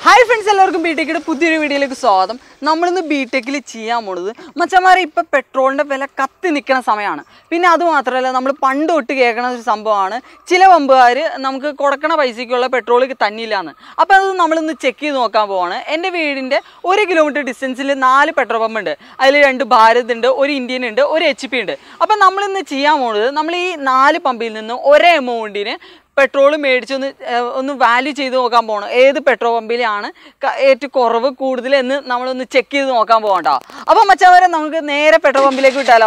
hi friends എല്ലാവർക്കും B ടെക്കിയുടെ പുതിയൊരു വീഡിയോയിലേക്ക് സ്വാഗതം നമ്മളിന്ന് ബി ടെക്കിൽ ചെയ്യാൻ പോണത് മച്ചന്മാരെ ഇപ്പം പെട്രോളിൻ്റെ വില കത്തി നിൽക്കുന്ന സമയമാണ് പിന്നെ അതുമാത്രമല്ല നമ്മൾ പണ്ട് തൊട്ട് കേൾക്കണ ഒരു സംഭവമാണ് ചില പമ്പുകാർ നമുക്ക് കൊടുക്കണ പൈസയ്ക്കുള്ള പെട്രോൾ തന്നില്ലാന്ന് അപ്പോൾ അത് നമ്മളിന്ന് ചെക്ക് ചെയ്ത് നോക്കാൻ പോവാണ് എൻ്റെ വീടിൻ്റെ ഒരു കിലോമീറ്റർ ഡിസ്റ്റൻസിൽ നാല് പെട്രോൾ പമ്പ് ഉണ്ട് അതിൽ രണ്ട് ഭാരത് ഉണ്ട് ഒരു ഇന്ത്യൻ ഉണ്ട് ഒരു എച്ച് പി ഉണ്ട് അപ്പം നമ്മളിന്ന് ചെയ്യാൻ പോകുന്നത് നമ്മൾ ഈ നാല് പമ്പിൽ നിന്ന് ഒരേ എമൗണ്ടിന് പെട്രോൾ മേടിച്ചൊന്ന് ഏഹ്, ഒന്ന് വാല്യൂ ചെയ്ത് നോക്കാൻ പോകണം ഏത് പെട്രോൾ പമ്പിലാണ് ക- ഏറ്റവും കുറവ് കൂടുതൽ എന്ന് നമ്മളൊന്ന് ചെക്ക് ചെയ്ത് നോക്കാൻ പോകണ്ട അപ്പം മച്ചവരെ നമുക്ക് നേരെ പെട്രോൾ പമ്പിലേക്ക് വിട്ടാലോ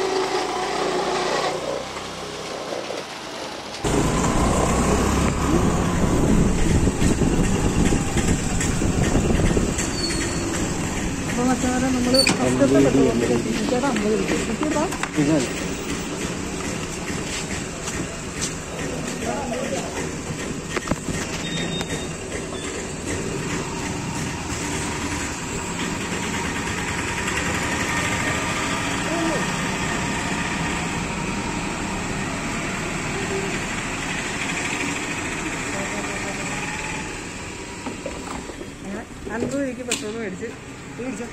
അപ്പോൾ മച്ചവരെ നമ്മൾ ഫസ്റ്റത്തെ പെട്രോൾ പമ്പിലേക്ക് ചേട്ടാ അമ്പത് രൂപ കിട്ടിയതാ അൻപത് രൂപയ്ക്ക് പെട്രോൾ മേടിച്ച് മേടിച്ചോ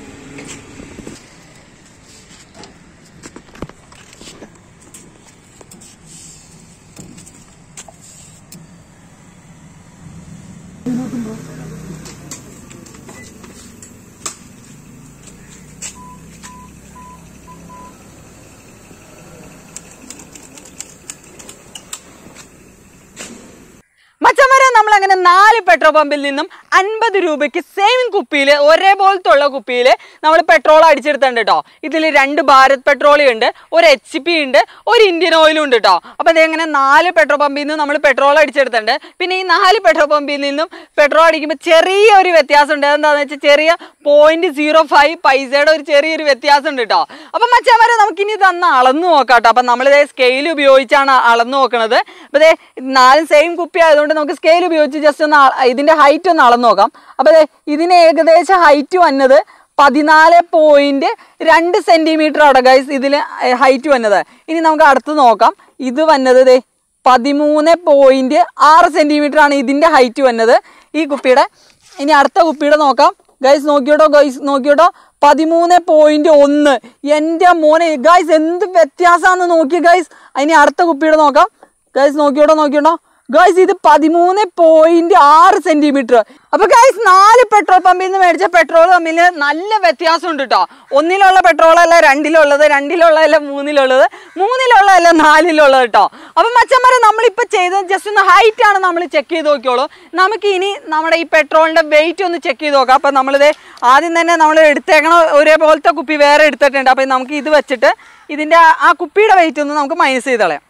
മച്ചന്മാരെ നമ്മൾ അങ്ങനെ നാല് പെട്രോൾ പമ്പിൽ നിന്നും അൻപത് രൂപയ്ക്ക് സെയിം കുപ്പിയിൽ ഒരേപോലത്തെ ഉള്ള കുപ്പിയിൽ നമ്മൾ പെട്രോൾ അടിച്ചെടുത്തുണ്ട് കേട്ടോ ഇതിൽ രണ്ട് ഭാരത് പെട്രോളിയം ഉണ്ട് ഒരു എച്ച് പി ഉണ്ട് ഒരു ഇന്ത്യൻ ഓയിലും ഉണ്ട് കേട്ടോ അപ്പോൾ ഇതെങ്ങനെ നാല് പെട്രോൾ പമ്പിൽ നിന്നും നമ്മൾ പെട്രോൾ അടിച്ചെടുത്തിട്ടുണ്ട് പിന്നെ ഈ നാല് പെട്രോൾ പമ്പിൽ നിന്നും പെട്രോൾ അടിക്കുമ്പോൾ ചെറിയൊരു വ്യത്യാസം ഉണ്ട് എന്താണെന്ന് വെച്ചാൽ ചെറിയ പോയിന്റ് സീറോ ഫൈവ് പൈസയുടെ ഒരു ചെറിയൊരു വ്യത്യാസം ഉണ്ട് കേട്ടോ അപ്പം മച്ചന്മാരെ നമുക്കിനി ഇതൊന്ന് അളന്ന് നോക്കാം കേട്ടോ അപ്പം നമ്മളിതേ സ്കെയിൽ ഉപയോഗിച്ചാണ് അളന്ന് നോക്കണത് അപ്പോൾ ഇതേ നാലും സെയിം കുപ്പി ആയതുകൊണ്ട് നമുക്ക് സ്കെയിൽ ഉപയോഗിച്ച് ജസ്റ്റ് ഒന്ന് അ- ഇതിൻ്റെ ഹൈറ്റ് ഒന്ന് അളന്ന് നോക്കാം അപ്പോൾ ഇതേ ഇതിന് ഏകദേശം ഹൈറ്റ് വന്നത് പതിനാല് പോയിന്റ് രണ്ട് സെന്റിമീറ്റർ ആണ് ഗൈസ് ഇതിൽ ഹൈറ്റ് വന്നത് ഇനി നമുക്ക് അടുത്ത് നോക്കാം ഇത് വന്നത് ദേ പതിമൂന്ന് പോയിന്റ് ആറ് സെന്റിമീറ്റർ ആണ് ഇതിന്റെ ഹൈറ്റ് വന്നത് ഈ കുപ്പിയുടെ ഇനി അടുത്ത കുപ്പിയുടെ നോക്കാം ഗൈസ് നോക്കിയോട്ടോ ഗൈസ് നോക്കിയോട്ടോ പതിമൂന്ന് പോയിന്റ് ഒന്ന് എൻ്റെ മോനെ ഗൈസ് എന്ത് വ്യത്യാസമാണെന്ന് നോക്കി ഗൈസ് ഇനി അടുത്ത കുപ്പിയുടെ നോക്കാം ഗൈസ് നോക്കിയോട്ടോ നോക്കിയോട്ടോ ഗൈസ് ഇത് പതിമൂന്ന് പോയിന്റ് ആറ് സെന്റിമീറ്റർ അപ്പൊ ഗൈസ് നാല് പെട്രോൾ പമ്പിൽ നിന്ന് മേടിച്ച പെട്രോൾ തമ്മിൽ നല്ല വ്യത്യാസം ഉണ്ട് കേട്ടോ ഒന്നിലുള്ള പെട്രോൾ അല്ല രണ്ടിലുള്ളത് രണ്ടിലുള്ളതല്ല മൂന്നിലുള്ളത് മൂന്നിലുള്ളതല്ല നാലിലുള്ളത് കേട്ടോ അപ്പൊ മച്ചന്മാരെ നമ്മളിപ്പോ ചെയ്തത് ജസ്റ്റ് ഒന്ന് ഹൈറ്റ് ആണ് നമ്മൾ ചെക്ക് ചെയ്ത് നോക്കിയോളൂ നമുക്ക് ഇനി നമ്മുടെ ഈ പെട്രോളിന്റെ വെയിറ്റ് ഒന്ന് ചെക്ക് ചെയ്ത് നോക്കാം അപ്പൊ നമ്മളിത് ആദ്യം തന്നെ നമ്മൾ എടുത്തേക്കണ ഒരേപോലത്തെ കുപ്പി വേറെ എടുത്തിട്ടുണ്ട് അപ്പൊ നമുക്ക് ഇത് വെച്ചിട്ട് ഇതിന്റെ ആ- ആ കുപ്പിയുടെ വെയിറ്റ് ഒന്ന് നമുക്ക് മൈനസ് ചെയ്ത് കളയാം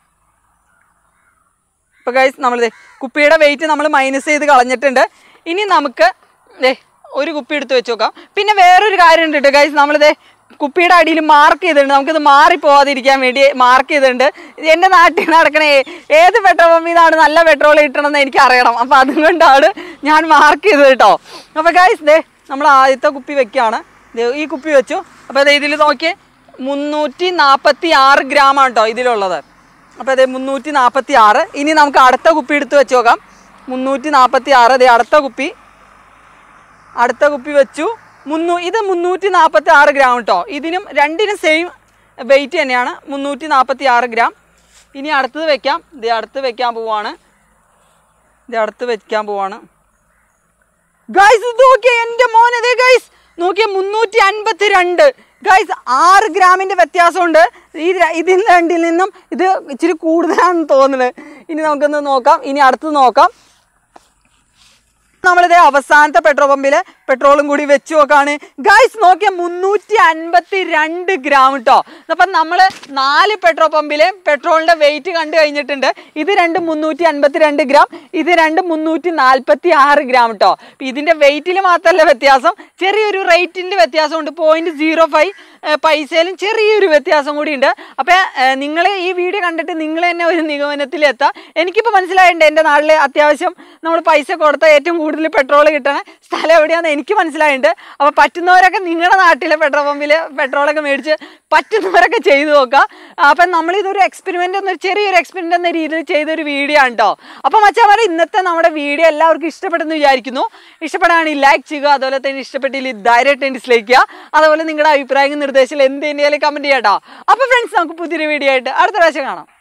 ഇപ്പോൾ ഗൈസ് നമ്മളിത് കുപ്പിയുടെ വെയിറ്റ് നമ്മൾ മൈനസ് ചെയ്ത് കളഞ്ഞിട്ടുണ്ട് ഇനി നമുക്ക് ദേ ഒരു കുപ്പി എടുത്ത് വെച്ച് നോക്കാം പിന്നെ വേറൊരു കാര്യം ഉണ്ട് കേട്ടോ ഗൈസ് നമ്മളിത് കുപ്പിയുടെ അടിയിൽ മാർക്ക് ചെയ്തിട്ടുണ്ട് നമുക്കിത് മാറിപ്പോവാതിരിക്കാൻ വേണ്ടി മാർക്ക് ചെയ്തിട്ടുണ്ട് എൻ്റെ നാട്ടിൽ നടക്കണ ഏ- ഏത് പെട്രോൾ പമ്പിൽ നിന്നാണ് നല്ല പെട്രോൾ കിട്ടണമെന്ന് എനിക്ക് അറിയണം അപ്പോൾ അതുകൊണ്ടാണ് ഞാൻ മാർക്ക് ചെയ്തത് കേട്ടോ അപ്പോൾ ഗൈസ് ദേ നമ്മൾ ആദ്യത്തെ കുപ്പി വെക്കുകയാണ് ദേ ഈ കുപ്പി വെച്ചു അപ്പോൾ ദേ ഇതിൽ നോക്കിയേ മുന്നൂറ്റി നാൽപ്പത്തി ആറ് ഗ്രാമാണ് കേട്ടോ ഇതിലുള്ളത് അപ്പോൾ അതെ മുന്നൂറ്റി നാൽപ്പത്തി ആറ് ഇനി നമുക്ക് അടുത്ത കുപ്പി എടുത്ത് വെച്ച് നോക്കാം മുന്നൂറ്റി നാൽപ്പത്തി ആറ് അതെ അടുത്ത കുപ്പി അടുത്ത കുപ്പി വെച്ചു മുന്നൂ ഇത് മുന്നൂറ്റി നാൽപ്പത്തി ആറ് ഗ്രാം കേട്ടോ ഇതിനും രണ്ടിനും സെയിം വെയിറ്റ് തന്നെയാണ് മുന്നൂറ്റി നാൽപ്പത്തി ആറ് ഗ്രാം ഇനി അടുത്തത് വെക്കാം ഇത് അടുത്ത് വെക്കാൻ പോവാണ് ഇത് അടുത്ത് വെക്കാൻ പോവാണ് ഗൈസ് ഇത് നോക്കിയേ എൻ്റെ മോനതേ ഗൈസ് നോക്കിയേ മുന്നൂറ്റി അൻപത്തി രണ്ട് ഗൈസ് ആറ് ഗ്രാമിൻ്റെ വ്യത്യാസമുണ്ട് ഈ ര- ഇതിൽ രണ്ടിൽ നിന്നും ഇത് ഇച്ചിരി കൂടുതലാണെന്ന് തോന്നുന്നത് ഇനി നമുക്കൊന്ന് നോക്കാം ഇനി അടുത്ത് നോക്കാം നമ്മളിത് അവസാനത്തെ പെട്രോൾ പമ്പിൽ പെട്രോളും കൂടി വെച്ച് നോക്കാണ് ഗൈസ് നോക്കിയ മുന്നൂറ്റി അൻപത്തി രണ്ട് ഗ്രാം കേട്ടോ അപ്പം നമ്മൾ നാല് പെട്രോൾ പമ്പിലെ പെട്രോളിൻ്റെ വെയിറ്റ് കണ്ടു കഴിഞ്ഞിട്ടുണ്ട് ഇത് രണ്ട് മുന്നൂറ്റി അൻപത്തി രണ്ട് ഗ്രാം ഇത് രണ്ട് മുന്നൂറ്റി നാൽപ്പത്തി ആറ് ഗ്രാം കേട്ടോ ഇതിൻ്റെ വെയിറ്റിൽ മാത്രമല്ല വ്യത്യാസം ചെറിയൊരു റേറ്റിൻ്റെ വ്യത്യാസമുണ്ട് പോയിന്റ് സീറോ ഫൈവ് പൈസയിലും ചെറിയൊരു വ്യത്യാസം കൂടി ഉണ്ട് അപ്പോൾ നിങ്ങൾ ഈ വീഡിയോ കണ്ടിട്ട് നിങ്ങൾ തന്നെ ഒരു നിഗമനത്തിലെത്താം എനിക്കിപ്പോൾ മനസ്സിലായിട്ടുണ്ട് എൻ്റെ നാട്ടിൽ അത്യാവശ്യം നമ്മൾ പൈസ കൊടുത്താൽ ഏറ്റവും കൂടുതൽ പെട്രോൾ കിട്ടണ സ്ഥലം എവിടെയാണെന്ന് എനിക്ക് മനസ്സിലായിട്ടുണ്ട് അപ്പോൾ പറ്റുന്നവരൊക്കെ നിങ്ങളുടെ നാട്ടിലെ പെട്രോൾ പമ്പിൽ പെട്രോളൊക്കെ മേടിച്ച് പറ്റുന്നവരൊക്കെ ചെയ്തു നോക്കുക അപ്പം നമ്മളിതൊരു എക്സ്പെരിമെൻ്റ് എന്നൊരു ചെറിയൊരു എക്സ്പെരിമെൻ്റ് എന്ന രീതിയിൽ ചെയ്തൊരു വീഡിയോ ആണ് കേട്ടോ അപ്പോൾ മച്ചാമാരെ ഇന്നത്തെ നമ്മുടെ വീഡിയോ എല്ലാവർക്കും ഇഷ്ടപ്പെട്ടെന്ന് വിചാരിക്കുന്നു ഇഷ്ടപ്പെടുകയാണെങ്കിൽ ലൈക്ക് ചെയ്യുക അതുപോലെ തന്നെ ഇഷ്ടപ്പെട്ടില്ല ധൈര്യമായിട്ട് ഡിസ്ലൈക്ക് ചെയ്യുക അതുപോലെ നിങ്ങളുടെ അഭിപ്രായങ്ങൾ നിർദ്ദേശങ്ങൾ എന്ത് തന്നെയാലും കമൻറ്റ് ചെയ്യാം കേട്ടോ അപ്പോൾ ഫ്രണ്ട്സ് നമുക്ക് പുതിയൊരു വീഡിയോ ആയിട്ട് അടുത്ത പ്രാവശ്യം കാണാം